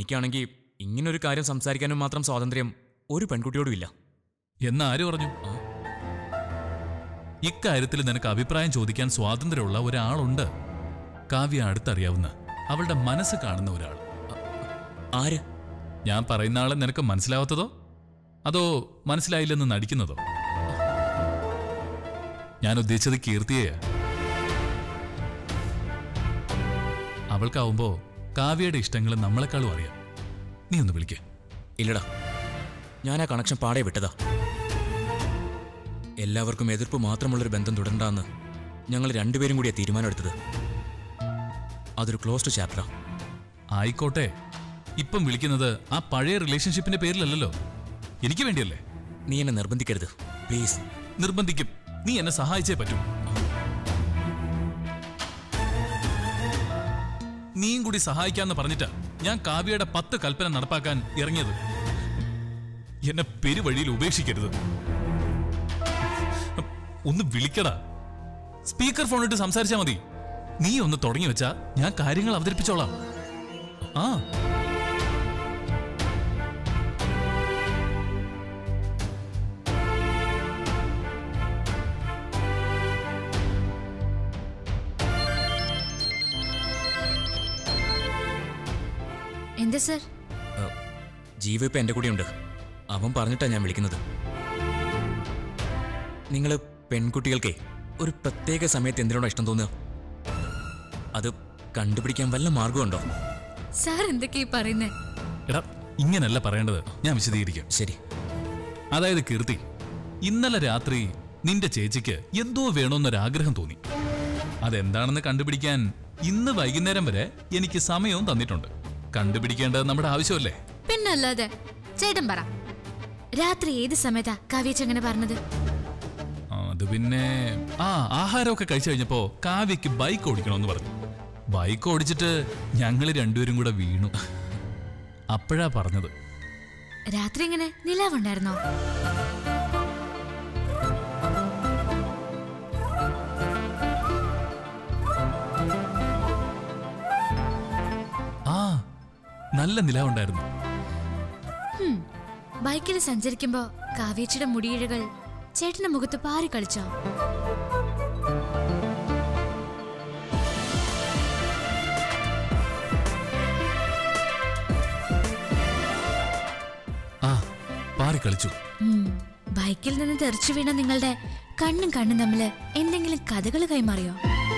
എനിക്കാണെങ്കിൽ ഇങ്ങനൊരു കാര്യം സംസാരിക്കാനും മാത്രം സ്വാതന്ത്ര്യം ഒരു പെൺകുട്ടിയോടും ഇല്ല എന്ന് ആര് പറഞ്ഞു ഇക്കാര്യത്തിൽ നിനക്ക് അഭിപ്രായം ചോദിക്കാൻ സ്വാതന്ത്ര്യമുള്ള ഒരാളുണ്ട് കാവ്യ അടുത്തറിയാവുന്ന അവളുടെ മനസ്സ് കാണുന്ന ഒരാൾ ആര് ഞാൻ പറയുന്ന ആളെ നിനക്ക് മനസ്സിലാവാത്തതോ അതോ മനസ്സിലായില്ലെന്ന് നടിക്കുന്നതോ ഞാൻ ഉദ്ദേശിച്ചത് കീർത്തിയെയാ അവൾക്കാവുമ്പോ കാവ്യയുടെ ഇഷ്ടങ്ങൾ നമ്മളെക്കാളും അറിയാം നീ ഒന്ന് വിളിക്കേ ഇല്ലടാ ഞാൻ ആ കണക്ഷൻ പാടെ വിട്ടതാ എല്ലാവർക്കും എതിർപ്പ് മാത്രമുള്ളൊരു ബന്ധം തുടരണ്ടെന്ന് ഞങ്ങൾ രണ്ടുപേരും കൂടിയാ തീരുമാനമെടുത്തത് അതൊരു ക്ലോസ്ഡ് ചാപ്റ്ററാ ആയിക്കോട്ടെ ഇപ്പം വിളിക്കുന്നത് ആ പഴയ റിലേഷൻഷിപ്പിന്റെ പേരിലല്ലല്ലോ എനിക്ക് വേണ്ടിയല്ലേ നീ എന്നെ നിർബന്ധിക്കരുത് പ്ലീസ് നിർബന്ധിക്കും നീ എന്നെ സഹായിച്ചേ പറ്റൂ നീയും കൂടി സഹായിക്കാന്ന് പറഞ്ഞിട്ടാ ഞാൻ കാവ്യയുടെ പത്ത് കൽപ്പന നടപ്പാക്കാൻ ഇറങ്ങിയത് എന്നെ പെരുവഴിയിൽ ഉപേക്ഷിക്കരുത് ഒന്ന് വിളിക്കടാ സ്പീക്കർ ഫോണിട്ട് സംസാരിച്ചാ മതി നീ ഒന്ന് തുടങ്ങി വെച്ചാ ഞാൻ കാര്യങ്ങൾ അവതരിപ്പിച്ചോളാം ആ എന്താ സർ ജീവ ഇപ്പം എൻ്റെ കൂടെയുണ്ട് അവൻ പറഞ്ഞിട്ടാ ഞാൻ വിളിക്കുന്നത് നിങ്ങൾ പെൺകുട്ടികൾക്കേ ഒരു പ്രത്യേക സമയത്ത് എന്തിനോടാ ഇഷ്ടം തോന്നുക അത് കണ്ടുപിടിക്കാൻ വല്ല മാർഗമുണ്ടോ സാർ എന്തൊക്കെയാ പറയുന്നേ എടാ ഇങ്ങനല്ല പറയേണ്ടത് ഞാൻ വിശദീകരിക്കാം ശരി അതായത് കീർത്തി ഇന്നലെ രാത്രി നിന്റെ ചേച്ചിക്ക് എന്തോ വേണമെന്നൊരാഗ്രഹം തോന്നി അതെന്താണെന്ന് കണ്ടുപിടിക്കാൻ ഇന്ന് വൈകുന്നേരം വരെ എനിക്ക് സമയവും തന്നിട്ടുണ്ട് കണ്ടുപിടിക്കേണ്ടത് നമ്മുടെ ആവശ്യമല്ലേ പിന്നല്ലാതെ ചേട്ടൻ പറ രാത്രി ഏത് സമയത്താ കാവ്യച്ചങ്ങനെ പറഞ്ഞത് ആ, അത് പിന്നെ ആ ആഹാരമൊക്കെ കഴിച്ചു കഴിഞ്ഞപ്പോ കാവ്യക്ക് ബൈക്ക് ഓടിക്കണമെന്ന് പറഞ്ഞു ബൈക്ക് ഓടിച്ചിട്ട് ഞങ്ങൾ രണ്ടുപേരും കൂടെ വീണു അപ്പോഴാ പറഞ്ഞത് രാത്രി എങ്ങനെ നിലാവുണ്ടായിരുന്നോ ആ നല്ല നിലവുണ്ടായിരുന്നു ഹും, ബൈക്കിൽ സഞ്ചരിക്കുമ്പോ കാവ്യച്ചയുടെ മുടിയിഴകൾ ചേട്ടന്റെ മുഖത്ത് പാറി കളിച്ചോ ആ പാറി കളിച്ചു ഉം, ബൈക്കിൽ നിന്ന് തെറിച്ചു വീണ നിങ്ങളുടെ കണ്ണും കണ്ണും തമ്മില് എന്തെങ്കിലും കഥകൾ കൈമാറിയോ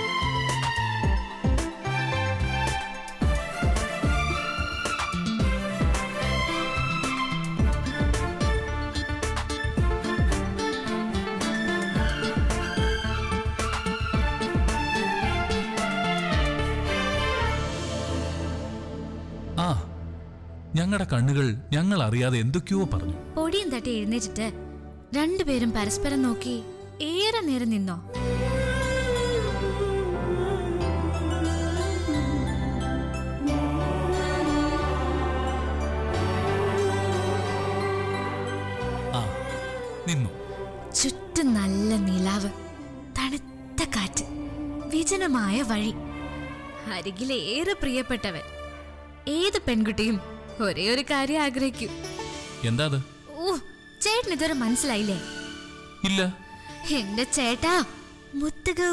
ആ ഞങ്ങളുടെ കണ്ണുകൾ ഞങ്ങൾ അറിയാതെ എന്തൊക്കെയോ പറഞ്ഞു പൊടിയും തട്ടി എഴുന്നേറ്റിട്ട് രണ്ടുപേരും പരസ്പരം നോക്കി ഏറെ നേരം നിന്നോ ആ നിന്നു ചുറ്റും നല്ല നിലാവ് തണുത്ത കാറ്റ് വിജനമായ വഴി അരികിലേറെ പ്രിയപ്പെട്ടവൻ ഏത് പെൺകുട്ടിയും ഒരേ ഒരു കാര്യം ആഗ്രഹിക്കും എന്താ അത് ഓ ചേട്ടൻ ഇതുവരെ മനസ്സിലായില്ലേ ഇല്ല എന്റെ ചേട്ടാ മുത്തുകൂ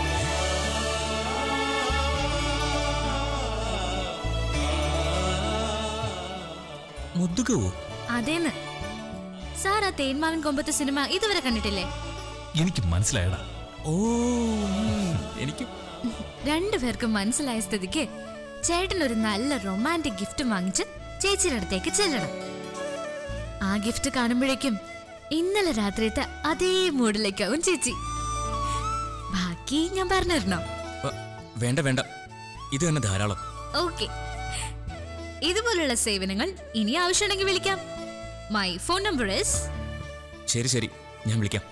മുതുകവോ അതേന്ന് സാർ ആ തേന്മാവിൻ കൊമ്പത്തെ സിനിമ ഇതുവരെ കണ്ടിട്ടില്ലേ എനിക്ക് മനസ്സിലായടാ ഓ ഉം, എനിക്ക് രണ്ടുപേർക്കും മനസ്സിലായ സ്ഥിതിക്ക് ചേട്ടൻ ഒരു നല്ല റൊമാൻറ്റിക് ഗിഫ്റ്റ് വാങ്ങിച്ച് ചേച്ചിയുടെ അടുത്തേക്ക് ചെല്ലണം ആ ഗിഫ്റ്റ് കാണുമ്പോഴേക്കും ഇന്നലെ രാത്രിയത്തെ അതേ മൂഡിലേക്കാവും ചേച്ചി ബാക്കി ഞാൻ പറഞ്ഞിരുന്നോ അ, വേണ്ട വേണ്ട ഇത് തന്നെ ധാരാളം ഓക്കെ ഇതുപോലുള്ള സേവനങ്ങൾ ഇനി ആവശ്യമുണ്ടെങ്കിൽ വിളിക്കാം മൈ ഫോൺ നമ്പർ ഇസ് ശരി ശരി ഞാൻ വിളിക്കാം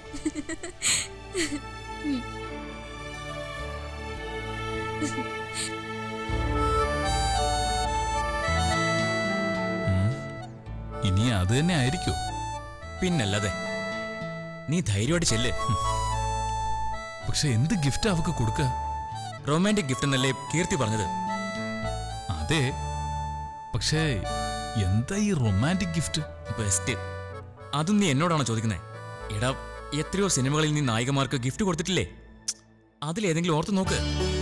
ഇനി അത് തന്നെ ആയിരിക്കോ പിന്നല്ലാതെ നീ ധൈര്യമായിട്ട് ചെല്ല് പക്ഷെ എന്ത് ഗിഫ്റ്റ് അവക്ക് കൊടുക്ക റൊമാൻറ്റിക് ഗിഫ്റ്റ് എന്നല്ലേ കീർത്തി പറഞ്ഞത് അതെ പക്ഷേ എന്താ ഈ റൊമാൻറ്റിക് ഗിഫ്റ്റ് ബെസ്റ്റ് അതും നീ എന്നോടാണോ ചോദിക്കുന്നത് എടാ എത്രയോ സിനിമകളിൽ നീ നായികമാർക്ക് ഗിഫ്റ്റ് കൊടുത്തിട്ടില്ലേ അതിലേതെങ്കിലും ഓർത്ത് നോക്ക്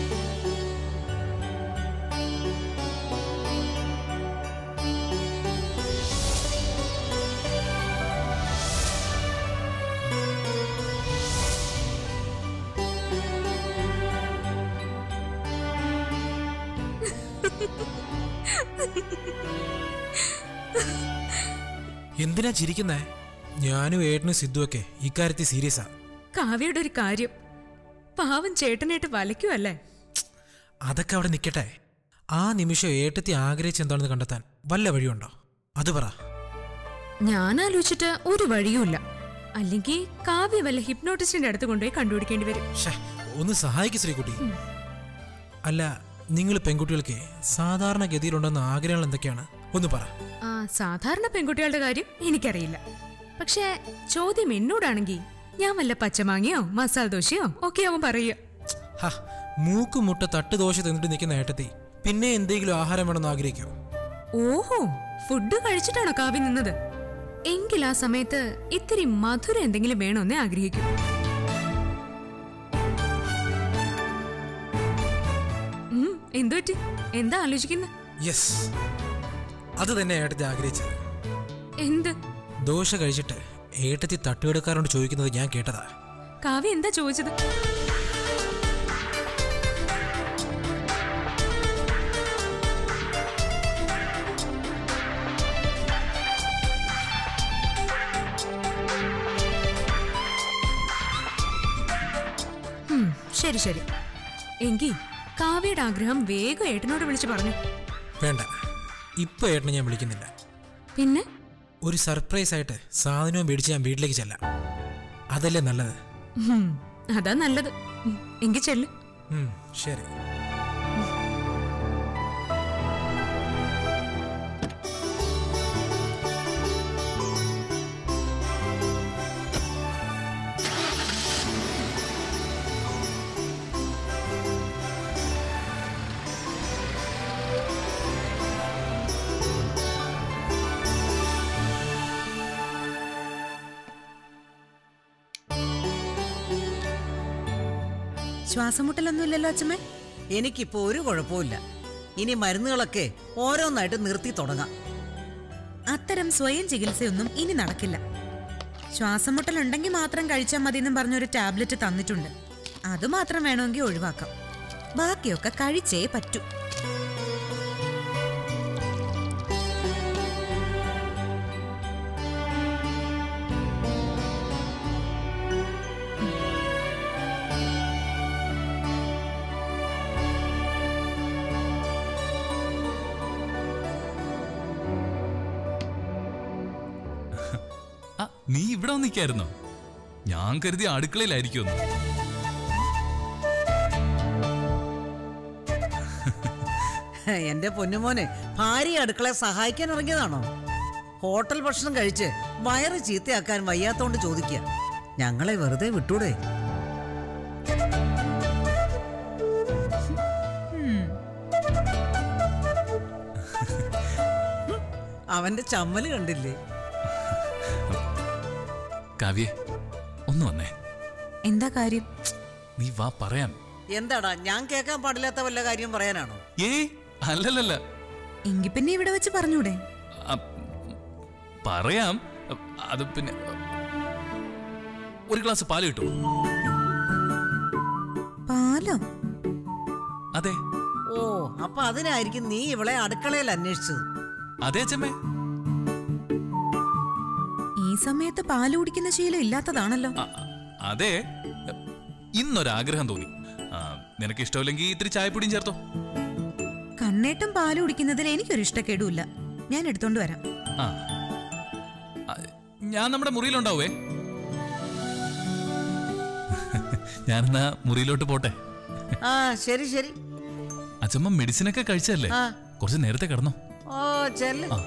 എന്തിനാ ചിരിക്കുന്നേ ഞാനും ഏട്ടനും സിദ്ധുവൊക്കെ ഇക്കാര്യത്തിൽ സീരിയസാ കാവ്യയുടെ ഒരു കാര്യം പാവം ചേട്ടനായിട്ട് വലയ്ക്കുമല്ലേ അതൊക്കെ അവിടെ നിൽക്കട്ടെ ആ നിമിഷം ഏട്ടത്തി ആഗ്രഹിച്ച് എന്താണെന്ന് കണ്ടെത്താൻ വല്ല വഴിയുണ്ടോ അത് പറ ഞാൻ ആലോചിച്ചിട്ട് ഒരു വഴിയുമില്ല അല്ലെങ്കിൽ കാവ്യ വല്ല ഹിപ്നോട്ടിസ്റ്റിന്റെ അടുത്ത് കൊണ്ടുപോയി കണ്ടുപിടിക്കേണ്ടി വരും ഷേ ഒന്ന് സഹായിക്ക് ശ്രീകുട്ടി അല്ല നിങ്ങൾ പെൺകുട്ടികൾക്ക് സാധാരണ ഗതിയിലുണ്ടെന്ന ആഗ്രഹങ്ങൾ എന്തൊക്കെയാണ് ഒന്ന് പറ ആ സാധാരണ പെൺകുട്ടികളുടെ കാര്യം എനിക്കറിയില്ല പക്ഷേ ചോദ്യം എന്നോടാണെങ്കിൽ ഞാൻ വല്ല പച്ചമാങ്ങയോ മസാല ദോശയോ ഒക്കെ അവൻ പറയുക ഹ മൂക്ക് മുട്ട തട്ട് ദോശ തിന്നിട്ട് നിൽക്കുന്ന ഏട്ടത്തി പിന്നെ എന്തെങ്കിലും ആഹാരം വേണമെന്ന് ആഗ്രഹിക്കോ ഓഹോ ഫുഡ് കഴിച്ചിട്ടാണോ കാവ്യ നിന്നത് എങ്കിൽ ആ സമയത്ത് ഇത്തിരി മധുരം എന്തെങ്കിലും വേണമെന്നേ ആഗ്രഹിക്കൂ ഉം, എന്തു പറ്റി എന്താ ആലോചിക്കുന്നത് യെസ് അത് തന്നെ ഏട്ടത്തി ആഗ്രഹിച്ചത് എന്ത് ദോശ കഴിച്ചിട്ട് ഏട്ടത്തി തട്ടുകെടുക്കാരോട് ചോദിക്കുന്നത് ഞാൻ കേട്ടതാ കാവ്യ എന്താ ചോദിച്ചത് ഉം, ശരി ശരി എങ്കി കാവ്യയുടെ ആഗ്രഹം വേഗം ഏട്ടനോട് വിളിച്ചു പറഞ്ഞു വേണ്ട ഇപ്പൊ ഏട്ടനെ ഞാൻ വിളിക്കുന്നില്ല പിന്നെ ഒരു സർപ്രൈസ് ആയിട്ട് സാധനവും മേടിച്ച് ഞാൻ വീട്ടിലേക്ക് ചെല്ലാം അതല്ലേ നല്ലത് ഉം, അതാ നല്ലത് ഉം, എങ്കി ചെല്ല് ഉം, ശരി ശ്വാസമുട്ടലൊന്നുമില്ലല്ലോ അച്ഛമ്മേ എനിക്കിപ്പോ ഒരു കുഴപ്പമില്ല ഇനി മരുന്നുകളൊക്കെ ഓരോന്നായിട്ട് നിർത്തി തുടങ്ങാം അത്തരം സ്വയം ചികിത്സയൊന്നും ഇനി നടക്കില്ല ശ്വാസമുട്ടലുണ്ടെങ്കിൽ മാത്രം കഴിച്ചാൽ മതി എന്നും പറഞ്ഞൊരു ടാബ്ലറ്റ് തന്നിട്ടുണ്ട് അത് മാത്രം വേണമെങ്കിൽ ഒഴിവാക്കാം ബാക്കിയൊക്കെ കഴിച്ചേ പറ്റൂ ആ നീ ഇവിടെ നിൽക്കായിരുന്നോ ഞാൻ കരുതി അടുക്കളയിലായിരിക്കുമെന്ന് എന്റെ പൊന്നുമോനെ ഭാര്യ അടുക്കളയെ സഹായിക്കാൻ ഇറങ്ങിയതാണോ ഹോട്ടൽ ഭക്ഷണം കഴിച്ച് വയറ് ചീത്തയാക്കാൻ വയ്യാത്തോണ്ട് ചോദിക്കുക ഞങ്ങളെ വെറുതെ വിട്ടൂടെ അവന്റെ ചമ്മല് കണ്ടില്ലേ കാവ്യേ ഒന്ന് വന്നേ എന്താ കാര്യം നീ വാ പറയാം എന്താടാ ഞാൻ കേൾക്കാൻ പാടില്ലാത്ത വല്ല കാര്യം പറയാനാണോ ഏയ് അല്ലല്ലല്ല എങ്കി പിന്നെ ഇവിടെ വെച്ച് പറഞ്ഞൂടെ ആ, പറയാം അത് പിന്നെ ഒരു ഗ്ലാസ് പാല് കിട്ടുമോ പാലോ അതെ ഓ അപ്പൊ അതിനായിരിക്കും നീ ഇവളെ അടുക്കളയിൽ അന്വേഷിച്ചത് അതെ അച്ഛമ്മേ ഈ സമയത്ത് പാല് കുടിക്കുന്ന ശീലം ഇല്ലാത്തതാണല്ലോ അ- അ- അതെ ഇന്നൊരാഗ്രഹം തോന്നി ആ, നിനക്ക് ഇഷ്ടമില്ലെങ്കിൽ ഇത്തിരി ചായപ്പൊടിയും ചേർത്തോ കണ്ണേട്ടം പാല് കുടിക്കുന്നതിൽ എനിക്കൊരു ഇഷ്ടക്കേടുമില്ല ഞാൻ എടുത്തോണ്ട് വരാം ആ ആ, ഞാൻ നമ്മുടെ മുറിയിലുണ്ടാവേ ഞാനെന്നാ മുറിയിലോട്ട് പോട്ടെ ആ ശരി ശരി അച്ഛമ്മ മെഡിസിനൊക്കെ കഴിച്ചല്ലേ ആ. കുറച്ച് നേരത്തെ കിടന്നോ ഓ ചെല്ല് ആ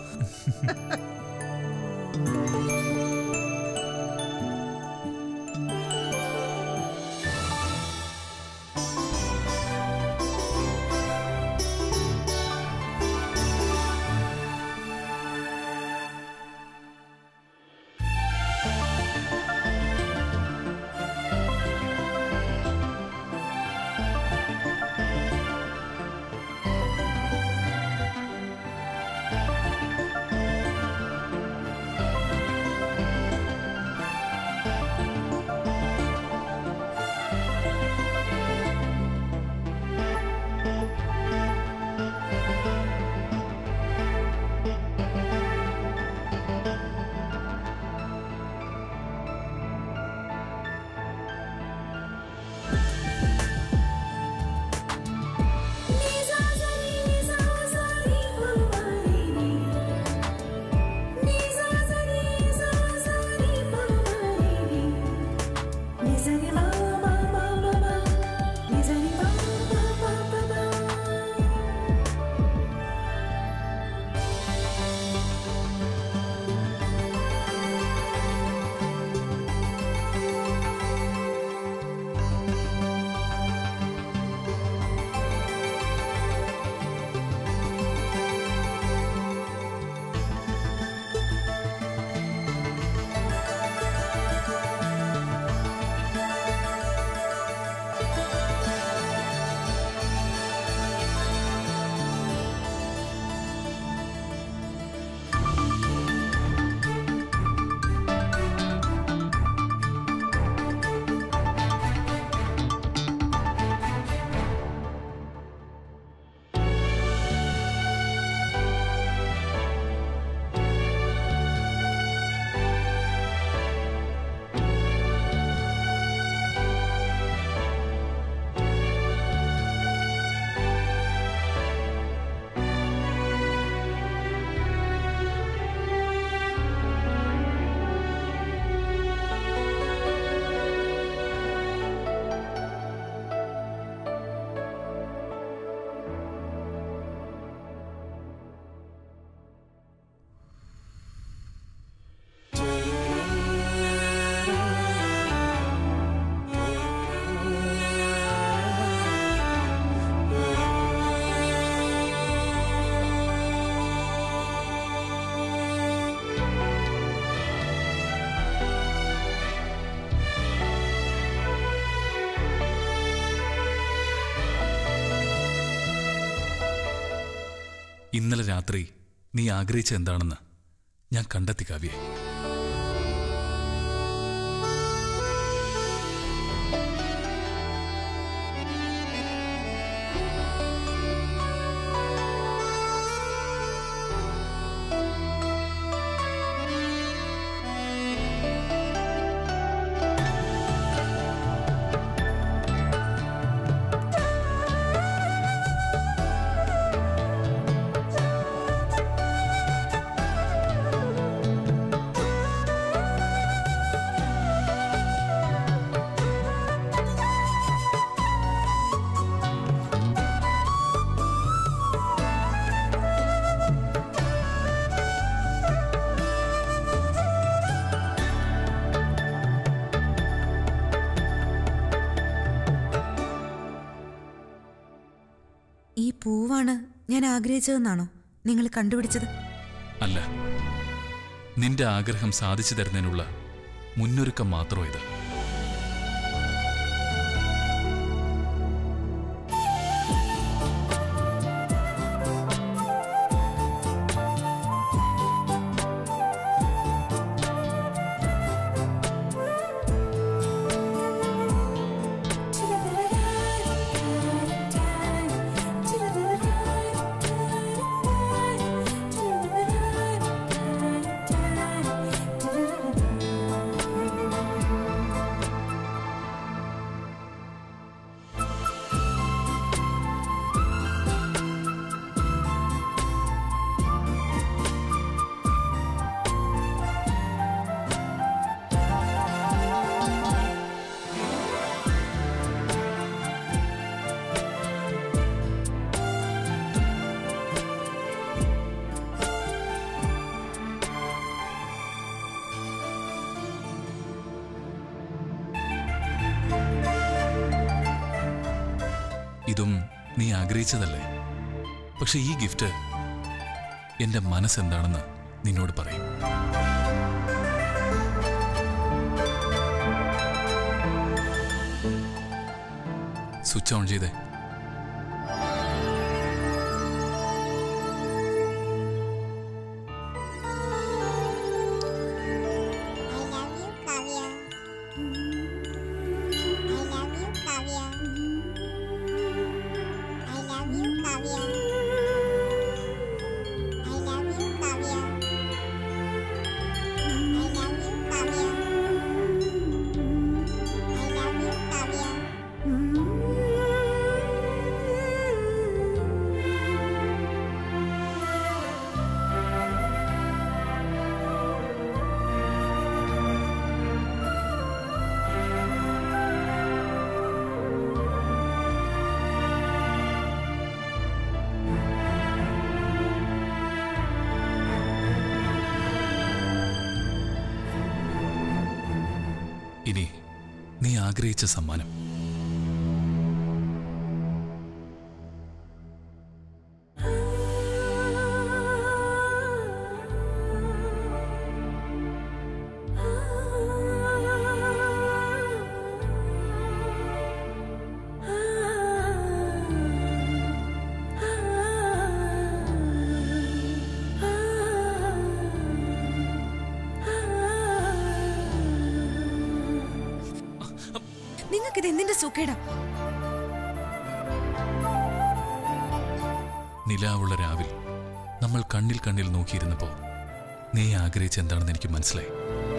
ഇന്നലെ രാത്രി നീ ആഗ്രഹിച്ച എന്താണെന്ന് ഞാൻ കണ്ടെത്തി കാവ്യേ ഈ പൂവാണ് ഞാൻ ആഗ്രഹിച്ചതെന്നാണോ നിങ്ങൾ കണ്ടുപിടിച്ചത് അല്ല നിന്റെ ആഗ്രഹം സാധിച്ചു തരുന്നതിനുള്ള മുന്നൊരുക്കം മാത്രമോ ഇത് ഇതും നീ ആഗ്രഹിച്ചതല്ലേ പക്ഷെ ഈ ഗിഫ്റ്റ് എന്റെ മനസ്സെന്താണെന്ന് നിന്നോട് പറയും സ്വിച്ച് ഓൺ ചെയ്തേ I love you, Kavya. I love you, Kavya. I love you, Kavya. I love you, Kavya. I love you, Kavya. I love you, Kavya. ഇനി നീ ആഗ്രഹിച്ച സമ്മാനം നിങ്ങൾക്കിത് എന്തിന്റെ സുഖേടാ നിലാവുള്ള രാവിൽ നമ്മൾ കണ്ണിൽ കണ്ണിൽ നോക്കിയിരുന്നപ്പോ നീ ആഗ്രഹിച്ച എന്താണെന്ന് എനിക്ക് മനസ്സിലായി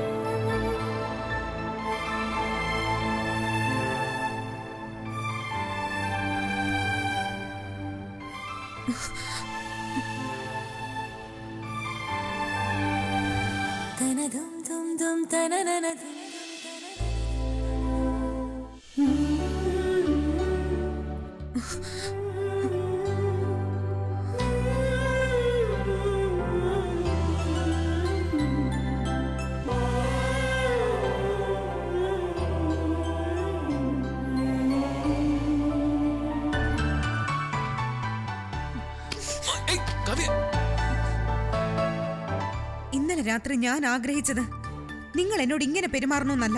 ഇന്നലെ രാത്രി ഞാൻ ആഗ്രഹിച്ചത് നിങ്ങൾ എന്നോട് ഇങ്ങനെ പെരുമാറണമെന്നല്ല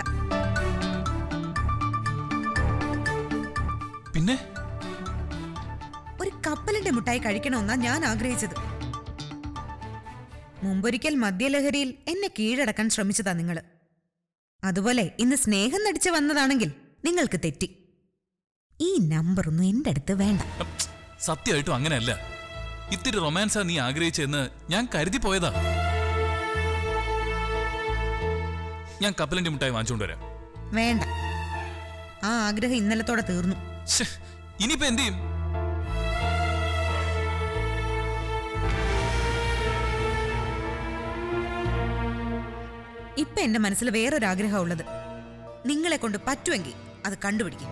പിന്നെ ഒരു കപ്പലിന്റെ മുട്ടായി കഴിക്കണമെന്നാ ഞാൻ ആഗ്രഹിച്ചത് മുമ്പൊരിക്കൽ മദ്യലഹരിയിൽ എന്നെ കീഴടക്കാൻ ശ്രമിച്ചതാ നിങ്ങള് അതുപോലെ ഇന്ന് സ്നേഹം നടിച്ച് വന്നതാണെങ്കിൽ നിങ്ങൾക്ക് തെറ്റി ഈ നമ്പറൊന്നും എന്റെ അടുത്ത് വേണ്ട സത്യമായിട്ടും അങ്ങനെയല്ല ഇത്തിരി റൊമാൻസാ നീ ആഗ്രഹിച്ചെന്ന് ഞാൻ കരുതി പോയതാ ഞാൻ കപ്പലിന്റെ മുട്ടായി വാങ്ങിച്ചുകൊണ്ട് വരാം വേണ്ട ആ ആഗ്രഹം ഇന്നലത്തോടെ തീർന്നു ശ്ശേ, ഇനിയിപ്പോ എന്ത് ചെയ്യും ഇപ്പൊ എന്റെ മനസ്സിൽ വേറൊരു ആഗ്രഹം ഉള്ളത് നിങ്ങളെ കൊണ്ട് പറ്റുമെങ്കിൽ അത് കണ്ടുപിടിക്കും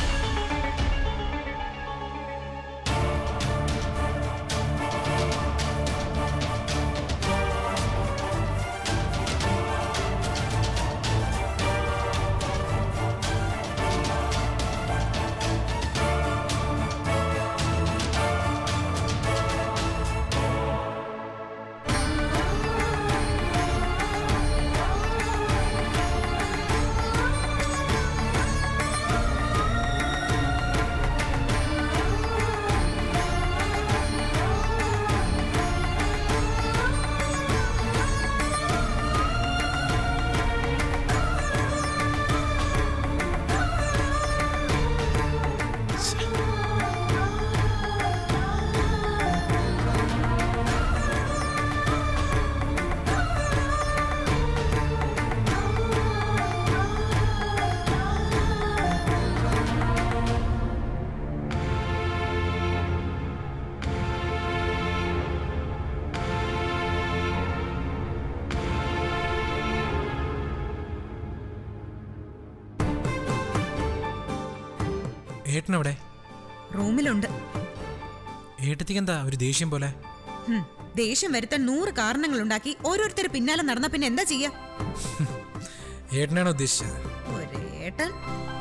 ഏട്ടനെവിടെ റൂമിലുണ്ട് ഏട്ടത്തിക്ക് എന്താ ഒരു ദേഷ്യം പോലെ ഹും, ദേഷ്യം വരുത്താൻ നൂറ് കാരണങ്ങൾ ഉണ്ടാക്കി ഓരോരുത്തർ പിന്നാലെ നടന്ന പിന്നെ എന്താ ചെയ്യാ ഏട്ടനാണോ ഉദ്ദേശിച്ചത് ഒരേട്ടൻ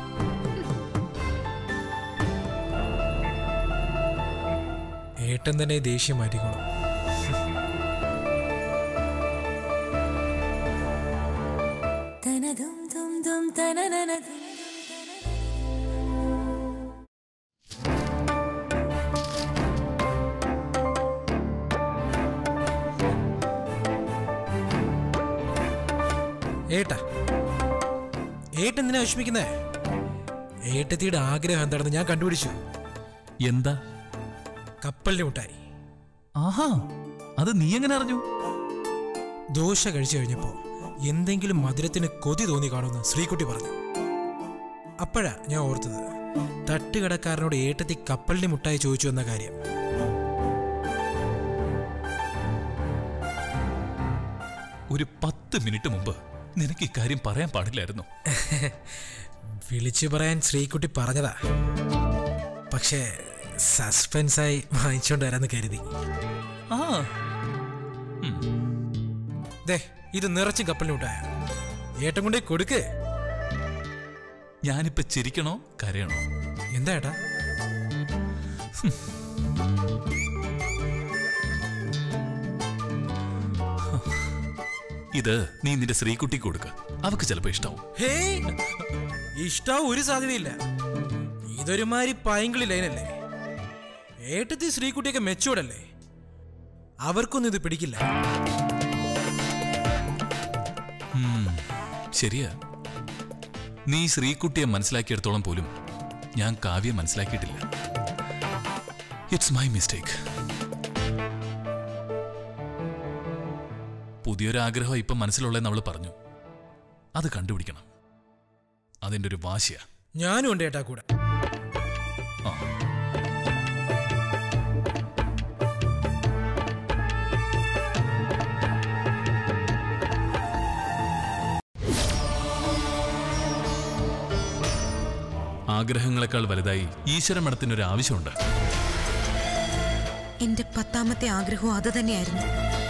ഏട്ടൻ തന്നെ ഈ ദേഷ്യം മാറ്റിക്കോളും ഏട്ടാ ഏട്ടൻ എന്തിനാ വിഷമിക്കുന്നേ ഏട്ടത്തിയുടെ ആഗ്രഹം എന്താണെന്ന് ഞാൻ കണ്ടുപിടിച്ചു എന്താ കപ്പലിന്റെ മുട്ടായി ആഹാ അത് നീ എങ്ങനെ അറിഞ്ഞു ദോശ കഴിച്ചു കഴിഞ്ഞപ്പോ എന്തെങ്കിലും മധുരത്തിന് കൊതി തോന്നി കാണുമെന്ന് ശ്രീകുട്ടി പറഞ്ഞു അപ്പോഴാ ഞാൻ ഓർത്തത് തട്ടുകടക്കാരനോട് ഏട്ടത്തി കപ്പലിന്റെ മുട്ടായി ചോദിച്ചു എന്ന കാര്യം ഒരു പത്ത് മിനിറ്റ് മുമ്പ് നിനക്ക് ഇക്കാര്യം പറയാൻ പാടില്ലായിരുന്നു വിളിച്ചു പറയാൻ ശ്രീകുട്ടി പറഞ്ഞതാ പക്ഷേ സസ്പെൻസായി വാങ്ങിച്ചോണ്ട് വരാന്ന് കരുതി ആ ദേ ഇത് നിറച്ചും കപ്പലിന് മുട്ടായ ഏട്ടൻ കൊണ്ടേ കൊടുക്ക് ഞാനിപ്പോ ചിരിക്കണോ കരയണോ എന്താ ഏട്ടാ ഇത് നീ നിന്റെ ശ്രീകുട്ടിക്ക് കൊടുക്ക അവക്ക് ചിലപ്പോ ഇഷ്ടാവും ഹേ ഇഷ്ടാവും ഒരു സാധ്യതയില്ല ഇതൊരുമാതിരി പൈങ്കിളി ലൈനല്ലേ ഏട്ടത്തി ശ്രീകുട്ടിയൊക്കെ മെച്ചൂടല്ലേ അവർക്കൊന്നും ഇത് പിടിക്കില്ല ഉം, ശരിയാ നീ ശ്രീകുട്ടിയെ മനസ്സിലാക്കിയെടുത്തോളം പോലും ഞാൻ കാവ്യം മനസ്സിലാക്കിയിട്ടില്ല ഇറ്റ്സ് മൈ മിസ്റ്റേക്ക് പുതിയൊരാഗ്രഹം ഇപ്പം മനസ്സിലുള്ളതെന്ന് അവള് പറഞ്ഞു അത് കണ്ടുപിടിക്കണം അതിൻ്റെ ഒരു വാശിയാ ഞാനും ഉണ്ട് ഏട്ടാ കൂടെ ആ ആഗ്രഹങ്ങളെക്കാൾ വലുതായി ഈശ്വരമഠത്തിനൊരു ആവശ്യമുണ്ട് എന്റെ പത്താമത്തെ ആഗ്രഹവും അത് തന്നെയായിരുന്നു